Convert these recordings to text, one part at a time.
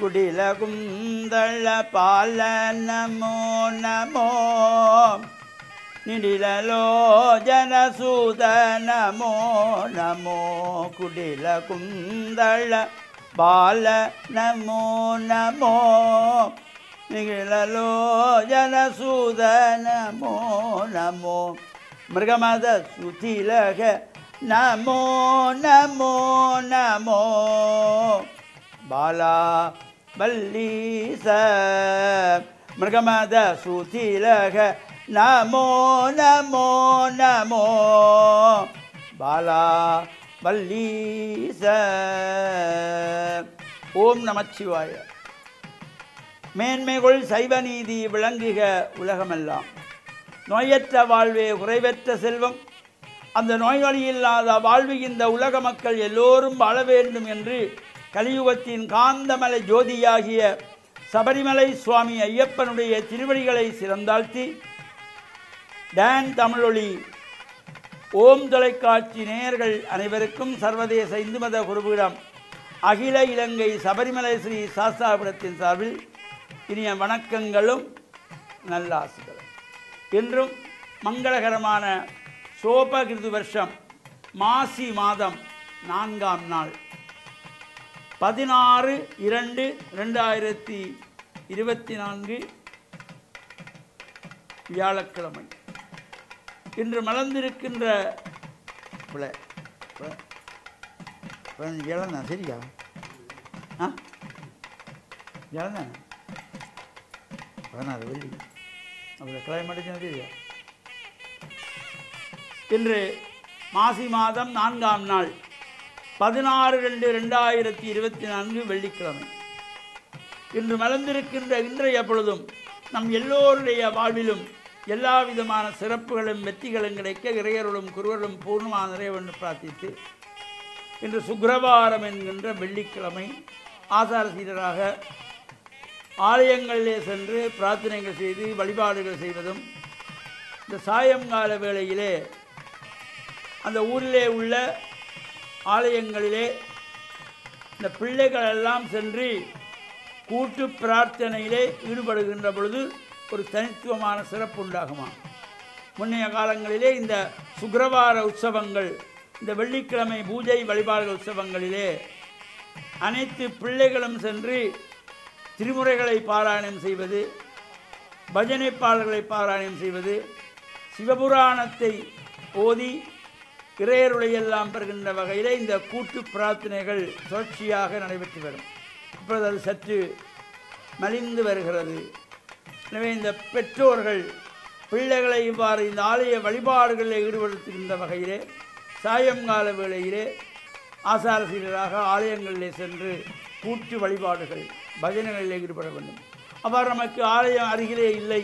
குடில குந்தள பால நமோ நமோ நிடிலலோ ஜனசூத நமோ நமோ குடில குந்தள பால நமோ நமோ நிகிழலோ ஜனசூத நமோ நமோ மிருகமத சுதிலக நமோ நமோ நமோ பாலா வல்லீச மிருகமத சுதிலக நமோ நமோ நமோ பாலா வல்லீச ஓம் நமச்சிவாய மேன்மைகள் சைவ நீதி விளங்குக உலகமெல்லாம் நோயற்ற வாழ்வே குறைவற்ற செல்வம் அந்த நோய் நொடி இல்லாத வாழ்வு இந்த உலக மக்கள் எல்லோரும் வாழ வேண்டும் என்று கலியுகத்தின் காந்தமலை ஜோதியாகிய சபரிமலை சுவாமி ஐயப்பனுடைய திருவடிகளை சிறந்தாழ்த்தி டான் தமிழொலி ஓம் தொலைக்காட்சி நேயர்கள் அனைவருக்கும் சர்வதேச இந்து மத குருபீடம் அகில இலங்கை சபரிமலை ஸ்ரீ சாஸ்தாபுரத்தின் சார்பில் இனிய வணக்கங்களும் நல்லாசிகளும் இன்றும் மங்களகரமான சோபகிருது வருஷம் மாசி மாதம் நான்காம் நாள் பதினாறு இரண்டு ரெண்டாயிரத்தி இருபத்தி நான்கு வியாழக்கிழமை இன்று மலர்ந்திருக்கின்ற பிள்ளை பிள்ளை. பிள்ளை, நீ இழந்தா சரியா ஆ இழந்தானே பதினாறு வெள்ளி அவ்வளோ கிளைமேட் தெரியா இன்று மாசி மாதம் நான்காம் நாள் பதினாறு ரெண்டு ரெண்டாயிரத்தி இருபத்தி நான்கு வெள்ளிக்கிழமை இன்று மலர்ந்திருக்கின்ற இன்றைய பொழுதும் நம் எல்லோருடைய வாழ்விலும் எல்லா விதமான சிறப்புகளும் வெற்றிகளும் கிடைக்க இறையருளும் குருவரும் பூர்ணமாக நிறைவென்று பிரார்த்தித்து இன்று சுக்கிரவாரம் என்கின்ற வெள்ளிக்கிழமை ஆசார சீடராக ஆலயங்களிலே சென்று பிரார்த்தனைகள் செய்து வழிபாடுகள் செய்வதும் இந்த சாயங்கால வேளையிலே அந்த ஊரிலே உள்ள ஆலயங்களிலே இந்த பிள்ளைகள் எல்லாம் சென்று கூட்டு பிரார்த்தனையிலே ஈடுபடுகின்ற பொழுது ஒரு தனித்துவமான சிறப்பு உண்டாகுமா முன்னைய காலங்களிலே இந்த சுக்கிரவார உற்சவங்கள் இந்த வெள்ளிக்கிழமை பூஜை வழிபாடுகள் உற்சவங்களிலே அனைத்து பிள்ளைகளும் சென்று திருமுறைகளை பாராயணம் செய்வது பஜனை பாடல்களை பாராயணம் செய்வது சிவபுராணத்தை ஓதி இறையருடையெல்லாம் பெறுகின்ற வகையில் இந்த கூட்டு பிரார்த்தனைகள் தொடர்ச்சியாக நடைபெற்று வரும் இப்பொழுது அது சற்று மலிந்து வருகிறது எனவே இந்த பெற்றோர்கள் பிள்ளைகளை இவ்வாறு இந்த ஆலய வழிபாடுகளில் ஈடுபடுத்துகின்ற வகையிலே சாயங்கால வேளையிலே ஆசார சீடராக ஆலயங்களிலே சென்று கூட்டு வழிபாடுகள் பஜனைகளில் ஈடுபட வேண்டும் அவ்வாறு நமக்கு ஆலயம் அருகிலே இல்லை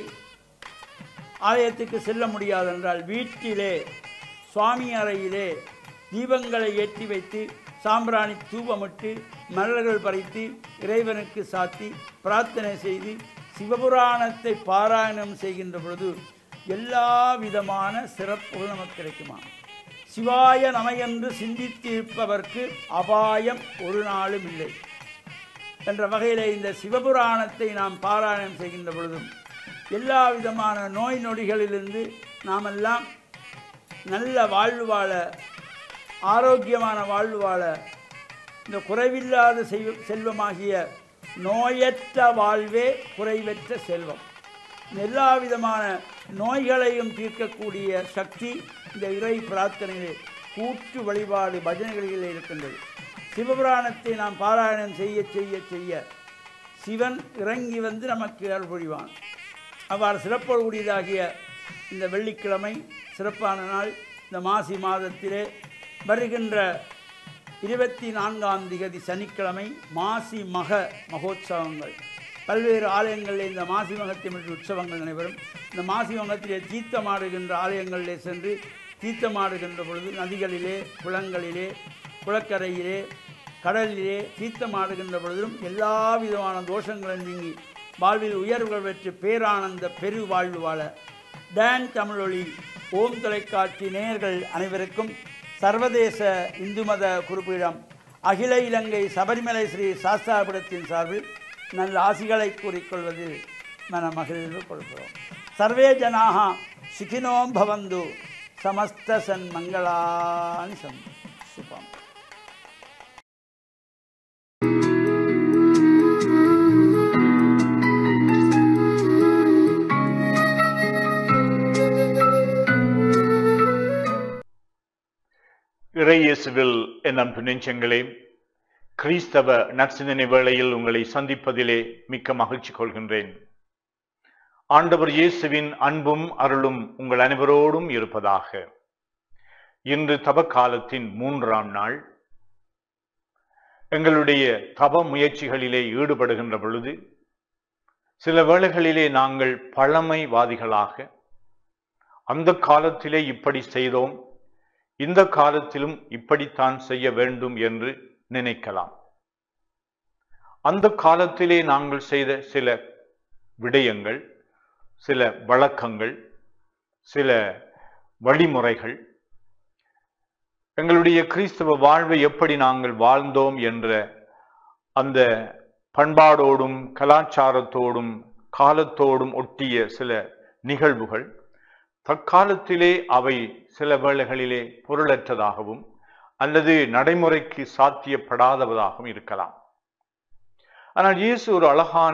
ஆலயத்துக்கு செல்ல முடியாதென்றால் வீட்டிலே சுவாமி அறையிலே தீபங்களை ஏற்றி வைத்து சாம்பிராணி தூபமிட்டு மலர்கள் பறித்து இறைவனுக்கு சாத்தி பிரார்த்தனை செய்து சிவபுராணத்தை பாராயணம் செய்கின்ற பொழுது எல்லா விதமான சிறப்புகள் நமக்கு கிடைக்குமா சிவாய நமையென்று சிந்தித்திருப்பவர்க்கு அபாயம் ஒரு நாளும் இல்லை என்ற வகையில் இந்த சிவபுராணத்தை நாம் பாராயணம் செய்கின்ற பொழுதும் எல்லா விதமான நோய் நொடிகளிலிருந்து நாமெல்லாம் நல்ல வாழ்வு வாழ ஆரோக்கியமான வாழ்வு வாழ இந்த குறைவில்லாத செல்வ செல்வமாகிய நோயற்ற வாழ்வே குறைவற்ற செல்வம் இந்த எல்லா விதமான நோய்களையும் தீர்க்கக்கூடிய சக்தி இந்த இறை பிரார்த்தனையிலே கூட்டு வழிபாடு பஜனைகளிலே இருக்கின்றது சிவபுராணத்தை நாம் பாராயணம் செய்ய செய்ய செய்ய சிவன் இறங்கி வந்து நமக்கு அருள் புரிவான் அவ்வாறு சிறப்புடையதாகிய இந்த வெள்ளிக்கிழமை சிறப்பான நாள் இந்த மாசி மாதத்திலே வருகின்ற இருபத்தி நான்காம் திகதி சனிக்கிழமை மாசி மக மகோத்சவங்கள் பல்வேறு ஆலயங்களில் இந்த மாசி மகத்திமிழ் உற்சவங்கள் நடைபெறும் இந்த மாசி மகத்திலே தீர்த்தமாடுகின்ற ஆலயங்களிலே சென்று தீர்த்தமாடுகின்ற பொழுது நதிகளிலே குளங்களிலே குளக்கரையிலே கடலிலே தீர்த்தமாடுகின்ற பொழுதும் எல்லா விதமான தோஷங்களும் நீங்கி வாழ்வில் உயர்வுகள் பெற்று பேரானந்த பெரு வாழ்வு வாழ டான் தமிழொலி ஓம் தொலைக்காட்சி நேயர்கள் அனைவருக்கும் சர்வதேச இந்து மத குறிப்பீடம் அகில இலங்கை சபரிமலை ஸ்ரீ சாஸ்தாபுரத்தின் சார்பில் நல்ல ஆசிகளை கூறிக்கொள்வதில் மன மகிழ்வு கொள்கிறோம் சர்வே ஜனாக சுகினோம் பவந்து சமஸ்த சன்மங்களானி சம் சுபம் இறையேசுவில் என் அன்பு நெஞ்சங்களே கிறிஸ்தவ நற்சிந்தனை வேளையில் உங்களை சந்திப்பதிலே மிக்க மகிழ்ச்சி கொள்கின்றேன் ஆண்டவர் இயேசுவின் அன்பும் அருளும் உங்கள் அனைவரோடும் இருப்பதாக இன்று தப காலத்தின் மூன்றாம் நாள் எங்களுடைய தப முயற்சிகளிலே ஈடுபடுகின்ற பொழுது சில வேளைகளிலே நாங்கள் பழமைவாதிகளாக அந்த காலத்திலே இப்படி செய்தோம் இந்த காலத்திலும் இப்படித்தான் செய்ய வேண்டும் என்று நினைக்கலாம் அந்த காலத்திலே நாங்கள் செய்த சில விடயங்கள் சில வழக்கங்கள் சில வழிமுறைகள் எங்களுடைய கிறிஸ்தவ வாழ்வை எப்படி நாங்கள் வாழ்ந்தோம் என்ற அந்த பண்பாடோடும் கலாச்சாரத்தோடும் காலத்தோடும் ஒட்டிய சில நிகழ்வுகள் தற்காலத்திலே அவை சில வேளைகளிலே பொருளற்றதாகவும் அல்லது நடைமுறைக்கு சாத்தியப்படாதவதாகவும் இருக்கலாம் ஆனால் இயேசு ஒரு அழகான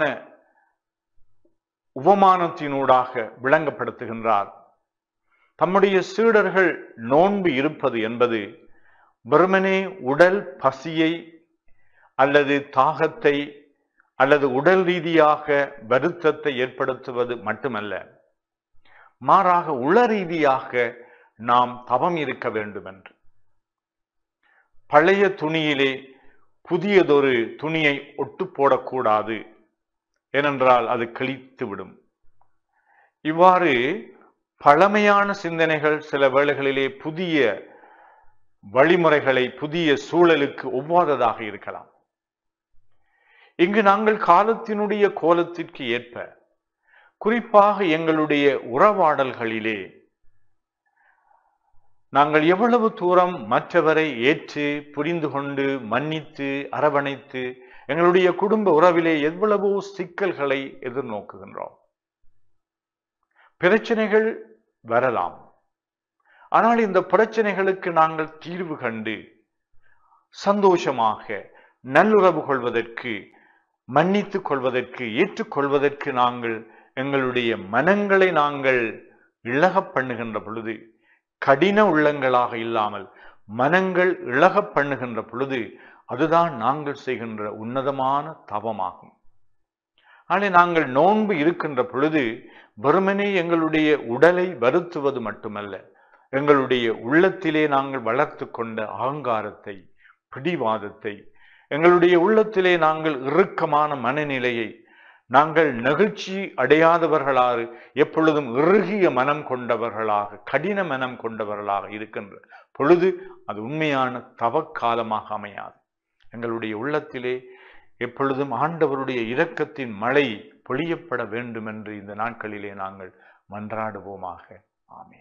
உபமானத்தினூடாக விளங்கப்படுத்துகின்றார் தம்முடைய சீடர்கள் நோன்பு இருப்பது என்பது வெறுமனே உடல் பசியை அல்லது தாகத்தை அல்லது உடல் ரீதியாக வருத்தத்தை ஏற்படுத்துவது மட்டுமல்ல மாறாக உள ரீதியாக நாம் தவம் இருக்க வேண்டும் என்று பழைய துணியிலே புதியதொரு துணியை ஒட்டு போடக்கூடாது ஏனென்றால் அது கிழித்து விடும் இவ்வாறு பழமையான சிந்தனைகள் சில வேளைகளிலே புதிய வழிமுறைகளை புதிய சூழலுக்கு ஒவ்வாததாக இருக்கலாம் இங்கு நாங்கள் காலத்தினுடைய கோலத்திற்கு ஏற்ப குறிப்பாக எங்களுடைய உறவாடல்களிலே நாங்கள் எவ்வளவு தூரம் மற்றவரை ஏற்று புரிந்து கொண்டு மன்னித்து அரவணைத்து எங்களுடைய குடும்ப உறவிலே எவ்வளவோ சிக்கல்களை எதிர்நோக்குகின்றோம் பிரச்சனைகள் வரலாம் ஆனால் இந்த பிரச்சனைகளுக்கு நாங்கள் தீர்வு கண்டு சந்தோஷமாக நல்லுறவு கொள்வதற்கு மன்னித்துக் கொள்வதற்கு ஏற்றுக்கொள்வதற்கு நாங்கள் எங்களுடைய மனங்களை நாங்கள் இழகப் பண்ணுகின்ற பொழுது கடின உள்ளங்களாக இல்லாமல் மனங்கள் இழகப் பண்ணுகின்ற பொழுது அதுதான் நாங்கள் செய்கின்ற உன்னதமான தவமாகும் ஆனால் நாங்கள் நோன்பு இருக்கின்ற பொழுது வெறுமனே எங்களுடைய உடலை வருத்துவது மட்டுமல்ல எங்களுடைய உள்ளத்திலே நாங்கள் வளர்த்து கொண்ட அகங்காரத்தை பிடிவாதத்தை எங்களுடைய உள்ளத்திலே நாங்கள் இறுக்கமான மனநிலையை நாங்கள் நெகிழ்ச்சி அடையாதவர்களாக எப்பொழுதும் இறுகிய மனம் கொண்டவர்களாக கடின மனம் கொண்டவர்களாக இருக்கின்ற பொழுது அது உண்மையான தவக்காலமாக அமையாது எங்களுடைய உள்ளத்திலே எப்பொழுதும் ஆண்டவருடைய இரக்கத்தின் மழை பொழியப்பட வேண்டும் என்று இந்த நாட்களிலே நாங்கள் மன்றாடுவோமாக ஆமேன்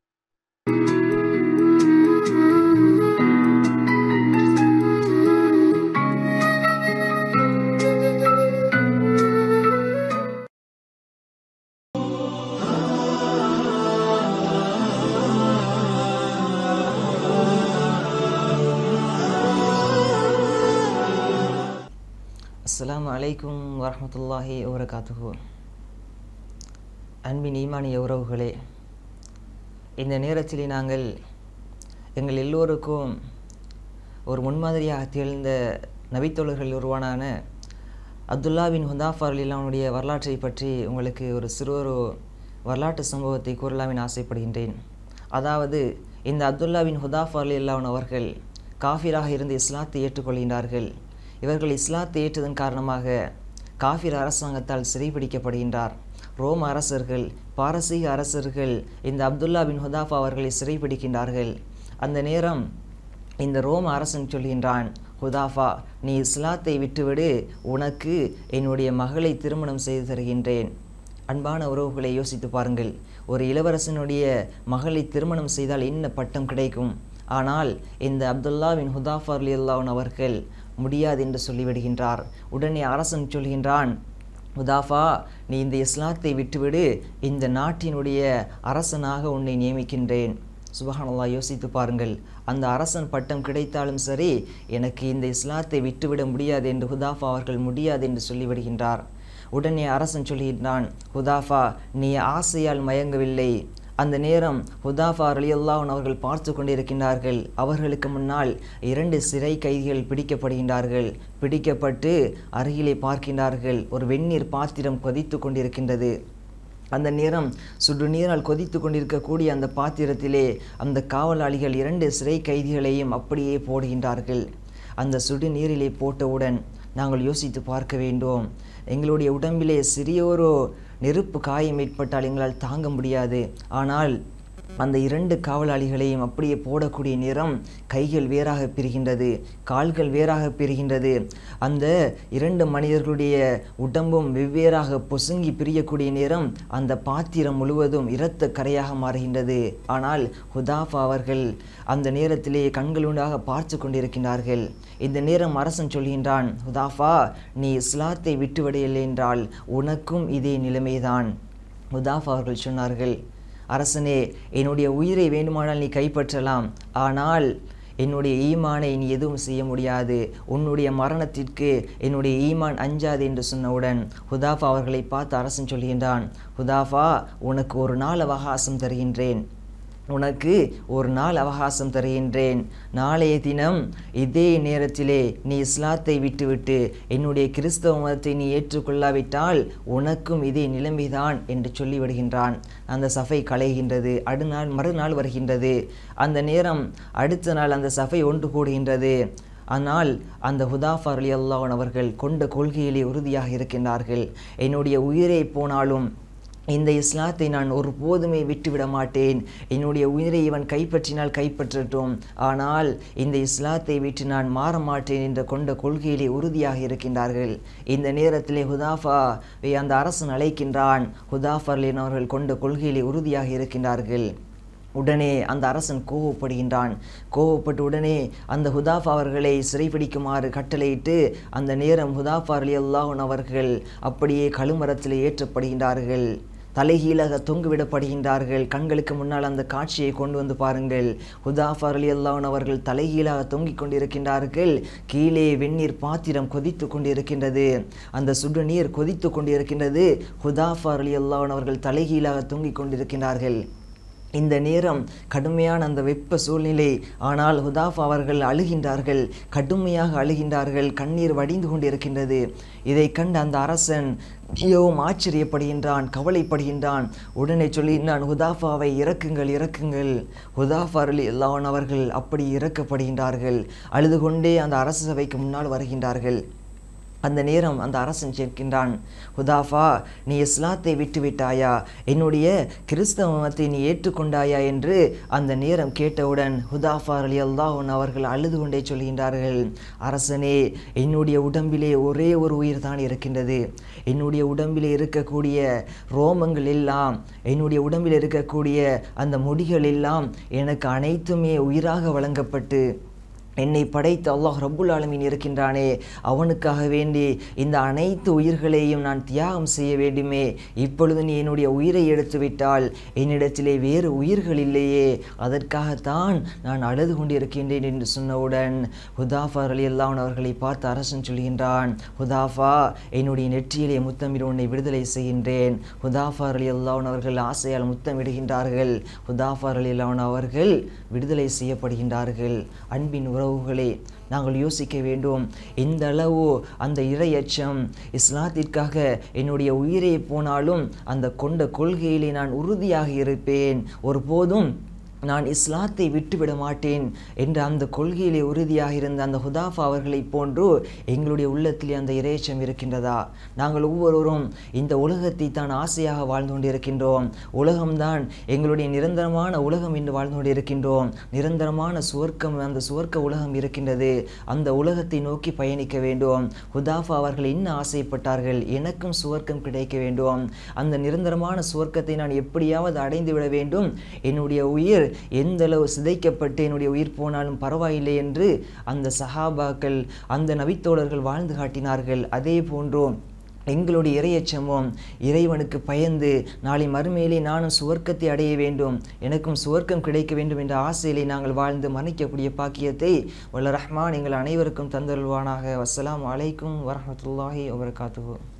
அஸ்ஸலாமு அலைக்கும் வரஹ்மத்துல்லாஹி வபரகாத்துஹு அன்பின் ஈமானிய உறவுகளே இந்த நேரத்தில் நாங்கள் எங்கள் எல்லோருக்கும் ஒரு முன்மாதிரியாக திகழ்ந்த நபித்தோழர்கள் உருவானான அப்துல்லா பின் ஹுதாஃபர் அலிலானுடைய வரலாற்றை பற்றி உங்களுக்கு ஒரு சிறு ஒரு வரலாற்று சம்பவத்தை கூறலாமின் ஆசைப்படுகின்றேன் அதாவது இந்த அப்துல்லா பின் ஹுதாஃபர் அலிலான் அவர்கள் காஃபிராக இருந்து இஸ்லாத்தை ஏற்றுக்கொள்கின்றார்கள் இவர்கள் இஸ்லாத்தை ஏற்றதன் காரணமாக காஃபிர் அரசாங்கத்தால் சிறைபிடிக்கப்படுகின்றார் ரோம அரசர்கள் பாரசீக அரசர்கள் இந்த அப்துல்லா பின் ஹுதாஃபா அவர்களை சிறைபிடிக்கின்றார்கள் அந்த நேரம் இந்த ரோம அரசன் சொல்கின்றான் ஹுதாஃபா நீ இஸ்லாத்தை விட்டுவிடு உனக்கு என்னுடைய மகளை திருமணம் செய்து தருகின்றேன் அன்பான உறவுகளை யோசித்து பாருங்கள் ஒரு இளவரசனுடைய மகளை திருமணம் செய்தால் என்ன பட்டம் கிடைக்கும் ஆனால் இந்த அப்துல்லா பின் ஹுதாஃபா அலி அல்லான் அவர்கள் முடியாது என்று சொல்லிவிடுகின்றார் உடனே அரசன் சொல்கின்றான் உதாஃபா நீ இந்த இஸ்லாத்தை விட்டுவிடு இந்த நாட்டினுடைய அரசனாக உன்னை நியமிக்கின்றேன் சுபஹானல்லாஹ் யோசித்து பாருங்கள் அந்த அரசன் பட்டம் கிடைத்தாலும் சரி எனக்கு இந்த இஸ்லாத்தை விட்டுவிட முடியாது என்று ஹுதாஃபா அவர்கள் முடியாது என்று சொல்லிவிடுகின்றார் உடனே அரசன் சொல்கின்றான் ஹுதாஃபா நீ ஆசையால் மயங்கவில்லை அந்த நேரம் ஹுதாஃபா ரலியல்லாஹன் அவர்கள் பார்த்து கொண்டிருக்கின்றார்கள் அவர்களுக்கு முன்னால் இரண்டு சிறை கைதிகள் பிடிக்கப்படுகின்றார்கள் பிடிக்கப்பட்டு அருகிலே பார்க்கின்றார்கள் ஒரு வெந்நீர் பாத்திரம் கொதித்து கொண்டிருக்கின்றது அந்த நேரம் சுடு நீரால் கொதித்து கொண்டிருக்கக்கூடிய அந்த பாத்திரத்திலே அந்த காவலாளிகள் இரண்டு சிறை கைதிகளையும் அப்படியே போடுகின்றார்கள் அந்த சுடு நீரிலே போட்டவுடன் நாங்கள் யோசித்து பார்க்க வேண்டும் எங்களுடைய உடம்பிலே சிறியோரோ நெருப்பு காயம் ஏற்பட்டால் எங்களால் தாங்க முடியாது ஆனால் அந்த இரண்டு காவலாளிகளையும் அப்படியே போடக்கூடிய நேரம் கைகள் வேறாக பிரிகின்றது கால்கள் வேறாக பிரிகின்றது அந்த இரண்டு மனிதர்களுடைய உடம்பும் வெவ்வேறாக பொசுங்கி பிரியக்கூடிய நேரம் அந்த பாத்திரம் முழுவதும் இரத்த கரையாக மாறுகின்றது ஆனால் ஹுதாஃபா அவர்கள் அந்த நேரத்திலே கண்களுண்டாக பார்த்து கொண்டிருக்கின்றார்கள் இந்த நேரம் அரசன் சொல்கின்றான் ஹுதாஃபா நீ இஸ்லாத்தை விட்டுவிடையில்லை என்றால் உனக்கும் இதே நிலைமைதான் ஹுதாஃபா அவர்கள் சொன்னார்கள் அரசனே என்னுடைய உயிரை வேண்டுமானால் நீ கைப்பற்றலாம் ஆனால் என்னுடைய ஈமானை நீ எதுவும் செய்ய முடியாது உன்னுடைய மரணத்திற்கு என்னுடைய ஈமான் அஞ்சாது என்று சொன்னவுடன் ஹுதாஃபா அவர்களை பார்த்து அரசன் சொல்கின்றான் ஹுதாஃபா உனக்கு ஒரு நாள் அவகாசம் தருகின்றேன் உனக்கு ஒரு நாள் அவகாசம் தருகின்றேன் நாளைய தினம் இதே நேரத்திலே நீ இஸ்லாத்தை விட்டுவிட்டு என்னுடைய கிறிஸ்தவ மதத்தை நீ ஏற்றுக்கொள்ளாவிட்டால் உனக்கும் இதே நிலைமைதான் என்று சொல்லிவிடுகின்றான் அந்த சஃபை களைகின்றது அடுநாள் மறுநாள் வருகின்றது அந்த நேரம் அடுத்த நாள் அந்த சஃபை ஒன்று கூடுகின்றது ஆனால் அந்த ஹுதாஃபா அலி அல்லாஹன் அவர்கள் கொண்ட கொள்கையிலே உறுதியாக இருக்கின்றார்கள் என்னுடைய உயிரை போனாலும் இந்த இஸ்லாத்தை நான் ஒருபோதுமே விட்டுவிட மாட்டேன் என்னுடைய உயிரை இவன் கைப்பற்றினால் கைப்பற்றட்டும் ஆனால் இந்த இஸ்லாத்தை விட்டு நான் மாற மாட்டேன் என்ற கொண்ட கொள்கையிலே உறுதியாக இருக்கின்றார்கள் இந்த நேரத்திலே ஹுதாஃபா அந்த அரசன் அழைக்கின்றான் ஹுதாஃபர்லின் அவர்கள் கொண்ட கொள்கையிலே உறுதியாக இருக்கின்றார்கள் உடனே அந்த அரசன் கோவப்படுகின்றான் கோவப்பட்டு உடனே அந்த ஹுதாஃபா அவர்களை சிறைபிடிக்குமாறு கட்டளையிட்டு அந்த நேரம் ஹுதாஃபா அலி அல்லாஹன் அவர்கள் அப்படியே கழுமரத்தில் ஏற்றப்படுகின்றார்கள் தலைகீழாக தொங்குவிடப்படுகின்றார்கள் கண்களுக்கு முன்னால் அந்த காட்சியை கொண்டு வந்து பாருங்கள் ஹுதாஃபா அலி அல்லாஹன் அவர்கள் தலைகீழாக தொங்கிக் கொண்டிருக்கின்றார்கள் கீழே வெந்நீர் பாத்திரம் கொதித்து கொண்டிருக்கின்றது அந்த சுடு நீர் கொதித்து கொண்டிருக்கின்றது ஹுதாஃபா அலி அல்லாஹன் அவர்கள் தலைகீழாக தொங்கிக் கொண்டிருக்கின்றார்கள் இந்த நேரம் கடுமையான அந்த வெப்ப சூழ்நிலை ஆனால் ஹுதாஃப் அவர்கள் அழுகின்றார்கள் கடுமையாக அழுகின்றார்கள் கண்ணீர் வடிந்து கொண்டிருக்கின்றது இதை கண்ட அந்த அரசன் மிகவும் ஆச்சரியப்படுகின்றான் கவலைப்படுகின்றான் உடனே சொல்லினான் ஹுதாஃபாவை இறக்குங்கள் இறக்குங்கள் ஹுதாஃபா அலி அல்லாஹன் அவர்கள் அப்படி இறக்கப்படுகின்றார்கள் அழுது கொண்டே அந்த அரசு சபைக்கு முன்னால் வருகின்றார்கள் அந்த நேரம் அந்த அரசன் கேட்கின்றான் ஹுதாஃபா நீ இஸ்லாத்தை விட்டு விட்டாயா என்னுடைய கிறிஸ்தவ மதத்தை நீ ஏற்றுக்கொண்டாயா என்று அந்த நேரம் கேட்டவுடன் ஹுதாஃபா அலி அல்லாஹன் அவர்கள் அழுது கொண்டே சொல்கின்றார்கள் அரசனே என்னுடைய உடம்பிலே ஒரே ஒரு உயிர் தான் இருக்கின்றது என்னுடைய உடம்பிலே இருக்கக்கூடிய ரோமங்கள் எல்லாம் என்னுடைய உடம்பில் இருக்கக்கூடிய அந்த முடிகள் எல்லாம் எனக்கு அனைத்துமே உயிராக வழங்கப்பட்டு என்னை படைத்த அல்லாஹ் ரப்புல் ஆலமீன் இருக்கின்றானே அவனுக்காக வேண்டி இந்த அனைத்து உயிர்களையும் நான் தியாகம் செய்ய வேண்டுமே இப்பொழுது நீ என்னுடைய உயிரை எடுத்து விட்டால் என்னிடத்திலே வேறு உயிர்கள் இல்லையே அதற்காகத்தான் நான் அழுது கொண்டிருக்கின்றேன் என்று சொன்னவுடன் ஹுதாஃபா அலி அல்லாஹன் அவர்களை பார்த்து அரசன் சொல்கின்றான் ஹுதாஃபா என்னுடைய நெற்றியிலே முத்தமிட உன்னை விடுதலை செய்கின்றேன் ஹுதாஃபா அலி அல்லாஹன் அவர்கள் ஆசையால் முத்தமிடுகின்றார்கள் ஹுதாஃபா அலி அல்லாஹன் அவர்கள் விடுதலை செய்யப்படுகின்றார்கள் அன்பின் உறவுகளே நாங்கள் யோசிக்க வேண்டும் இந்த அளவு அந்த இரையச்சம் இஸ்லாத்திற்காக என்னுடைய உயிரே போனாலும் அந்த கொண்ட கொள்கையிலே நான் உறுதியாக இருப்பேன் ஒருபோதும் நான் இஸ்லாத்தை விட்டுவிட மாட்டேன் என்ற அந்த கொள்கையிலே உறுதியாக இருந்த அந்த ஹுதாஃபா அவர்களைப் போன்று எங்களுடைய உள்ளத்திலே அந்த இரையச்சம் இருக்கின்றதா நாங்கள் ஒவ்வொருவரும் இந்த உலகத்தை தான் ஆசையாக வாழ்ந்து கொண்டிருக்கின்றோம் உலகம்தான் எங்களுடைய நிரந்தரமான உலகம் என்று வாழ்ந்து கொண்டிருக்கின்றோம் நிரந்தரமான சுவர்க்கம் அந்த சுவர்க்க உலகம் இருக்கின்றது அந்த உலகத்தை நோக்கி பயணிக்க வேண்டும் ஹுதாஃபா அவர்கள் என்ன ஆசைப்பட்டார்கள் எனக்கும் சுவர்க்கம் கிடைக்க வேண்டும் அந்த நிரந்தரமான சுவர்க்கத்தை நான் எப்படியாவது அடைந்து விட வேண்டும் என்னுடைய உயிர் நபித்தோழர் எந்த அளவு சிதைக்கப்பட்டு என்னுடைய உயிர் போனாலும் பரவாயில்லை என்று அந்த சஹாபாக்கள் அந்த நபித்தோழர்கள் வாழ்ந்து காட்டினார்கள் அதே போன்றோம் எங்களுடைய இறையச்சமும் இறைவனுக்கு பயந்து நாளை மறுமையிலே நானும் சுவர்க்கத்தை அடைய வேண்டும் எனக்கும் சுவர்க்கம் கிடைக்க வேண்டும் என்ற ஆசையிலே நாங்கள் வாழ்ந்து மன்னிக்கக்கூடிய பாக்கியத்தை வல்ல ரஹ்மான் எங்கள் அனைவருக்கும் தந்தருள்வானாக வஸ்ஸலாமு அலைக்கும் வரஹ்மத்துல்லாஹி வபரகாத்துஹு